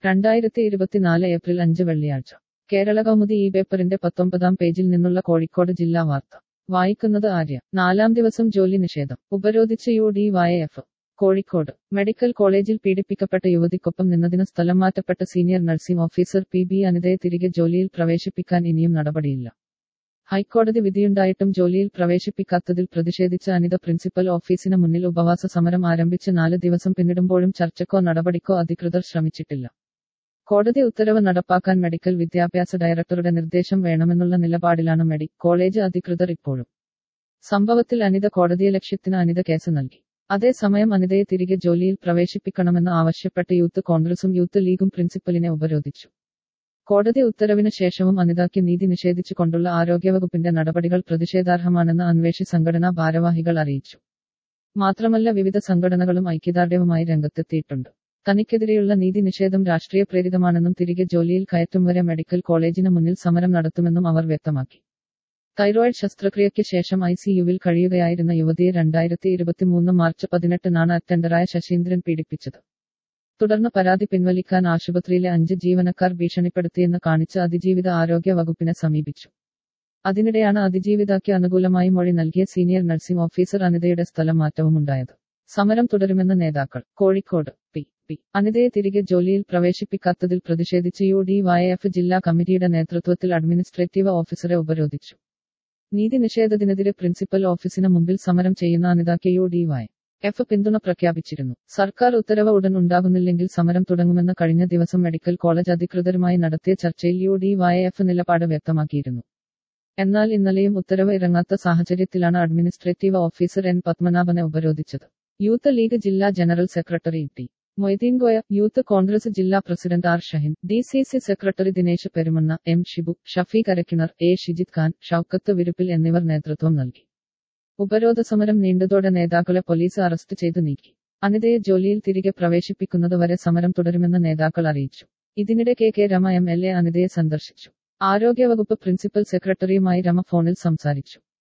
രണ്ടായിരത്തി ഇരുപത്തിനാല് ഏപ്രിൽ അഞ്ച് വെള്ളിയാഴ്ച കേരള കൗമുദി ഈ പേപ്പറിന്റെ പത്തൊമ്പതാം പേജിൽ നിന്നുള്ള കോഴിക്കോട് ജില്ലാ വാർത്ത വായിക്കുന്നത് ആര്യ നാലാം ദിവസം ജോലി നിഷേധം ഉപരോധിച്ച് U D Y F Kozhikode medical കോളേജിൽ പീഡിപ്പിക്കപ്പെട്ട യുവതിക്കൊപ്പം നിന്നതിന് സ്ഥലം മാറ്റപ്പെട്ട senior nursing officer P B അനിതയെ തിരികെ ജോലിയിൽ പ്രവേശിപ്പിക്കാൻ ഇനിയും നടപടിയില്ല ഹൈക്കോടതി വിധിയുണ്ടായിട്ടും ജോലിയിൽ പ്രവേശിപ്പിക്കാത്തതിൽ പ്രതിഷേധിച്ച അനിത പ്രിൻസിപ്പൽ ഓഫീസിന് മുന്നിൽ ഉപവാസ സമരം ആരംഭിച്ച് നാല് ദിവസം പിന്നിടുമ്പോഴും ചർച്ചക്കോ നടപടിക്കോ അധികൃതർ ശ്രമിച്ചിട്ടില്ല കോടതി ഉത്തരവ് നടപ്പാക്കാൻ മെഡിക്കൽ വിദ്യാഭ്യാസ ഡയറക്ടറുടെ നിർദ്ദേശം വേണമെന്നുള്ള നിലപാടിലാണ് മെഡി കോളേജ് അധികൃതർ ഇപ്പോഴും സംഭവത്തിൽ അനിത കോടതിയെ ലക്ഷ്യത്തിന് അനിത കേസ് നൽകി അതേസമയം അനിതയെ തിരികെ ജോലിയിൽ പ്രവേശിപ്പിക്കണമെന്ന് ആവശ്യപ്പെട്ട് യൂത്ത് കോൺഗ്രസും യൂത്ത് ലീഗും പ്രിൻസിപ്പലിനെ ഉപരോധിച്ചു കോടതി ഉത്തരവിന് ശേഷവും അനിതയ്ക്ക് നീതി നിഷേധിച്ചുകൊണ്ടുള്ള ആരോഗ്യവകുപ്പിന്റെ നടപടികൾ പ്രതിഷേധാർഹമാണെന്ന് അന്വേഷി സംഘടനാ ഭാരവാഹികൾ അറിയിച്ചു മാത്രമല്ല വിവിധ സംഘടനകളും ഐക്യദാർഢ്യവുമായി രംഗത്തെത്തിയിട്ടുണ്ട് തനിക്കെതിരെയുള്ള നീതി നിഷേധം രാഷ്ട്രീയ പ്രേരിതമാണെന്നും തിരികെ ജോലിയിൽ കയറ്റും വരെ മെഡിക്കൽ കോളേജിന് മുന്നിൽ സമരം നടത്തുമെന്നും അവർ വ്യക്തമാക്കി തൈറോയിഡ് ശസ്ത്രക്രിയയ്ക്ക് ശേഷം ഐ സിയുവിൽ കഴിയുകയായിരുന്ന യുവതിയെ രണ്ടായിരത്തി ഇരുപത്തിമൂന്ന് മാർച്ച് പതിനെട്ടിനാണ് അറ്റൻഡറായ ശശീന്ദ്രൻ പീഡിപ്പിച്ചത് തുടർന്ന് പരാതി പിൻവലിക്കാൻ ആശുപത്രിയിലെ അഞ്ച് ജീവനക്കാർ ഭീഷണിപ്പെടുത്തിയെന്ന് കാണിച്ച് അതിജീവിത ആരോഗ്യ വകുപ്പിനെ സമീപിച്ചു അതിനിടെയാണ് അതിജീവിതയ്ക്ക് അനുകൂലമായി മൊഴി നൽകിയ സീനിയർ നഴ്സിംഗ് ഓഫീസർ അനിതയുടെ സ്ഥലം മാറ്റവുമുണ്ടായത് സമരം തുടരുമെന്ന് നേതാക്കൾ കോഴിക്കോട് പി പി അനിതയെ തിരികെ ജോലിയിൽ പ്രവേശിപ്പിക്കാത്തതിൽ പ്രതിഷേധിച്ച് യു ഡി വൈ എഫ് ജില്ലാ കമ്മിറ്റിയുടെ നേതൃത്വത്തിൽ അഡ്മിനിസ്ട്രേറ്റീവ് ഓഫീസറെ ഉപരോധിച്ചു നീതി നിഷേധത്തിനെതിരെ പ്രിൻസിപ്പൽ ഓഫീസിന് മുമ്പിൽ സമരം ചെയ്യുന്ന അനിതയ്ക്ക് യു ഡി വൈ എഫ് പിന്തുണ പ്രഖ്യാപിച്ചിരുന്നു സർക്കാർ ഉത്തരവ് ഉടൻ ഉണ്ടാകുന്നില്ലെങ്കിൽ സമരം തുടങ്ങുമെന്ന് കഴിഞ്ഞ ദിവസം മെഡിക്കൽ കോളേജ് അധികൃതരുമായി നടത്തിയ ചർച്ചയിൽ യു ഡി വൈ എഫ് നിലപാട് വ്യക്തമാക്കിയിരുന്നു എന്നാൽ ഇന്നലെയും ഉത്തരവ് ഇറങ്ങാത്ത സാഹചര്യത്തിലാണ് അഡ്മിനിസ്ട്രേറ്റീവ് ഓഫീസർ എൻ പത്മനാഭനെ ഉപരോധിച്ചത് യൂത്ത് ലീഗ് ജില്ലാ ജനറൽ സെക്രട്ടറി ടി മൊയ്തീൻ ഗോയ യൂത്ത് കോൺഗ്രസ് ജില്ലാ president R Shahin D C C secretary Dinesh Perumanna M Shibu Shafeeq Arakkinar A Shijith Khan Shoukath Viruppil എന്നിവർ നേതൃത്വം നൽകി ഉപരോധ സമരം നീണ്ടതോടെ നേതാക്കളെ പോലീസ് അറസ്റ്റ് ചെയ്തു നീക്കി അനിതയെ ജോലിയിൽ തിരികെ പ്രവേശിപ്പിക്കുന്നതുവരെ സമരം തുടരുമെന്ന് നേതാക്കൾ അറിയിച്ചു ഇതിനിടെ K K Rema M L A അനിതയെ സന്ദർശിച്ചു ആരോഗ്യവകുപ്പ് പ്രിൻസിപ്പൽ സെക്രട്ടറിയുമായി രമ ഫോണിൽ സംസാരിച്ചു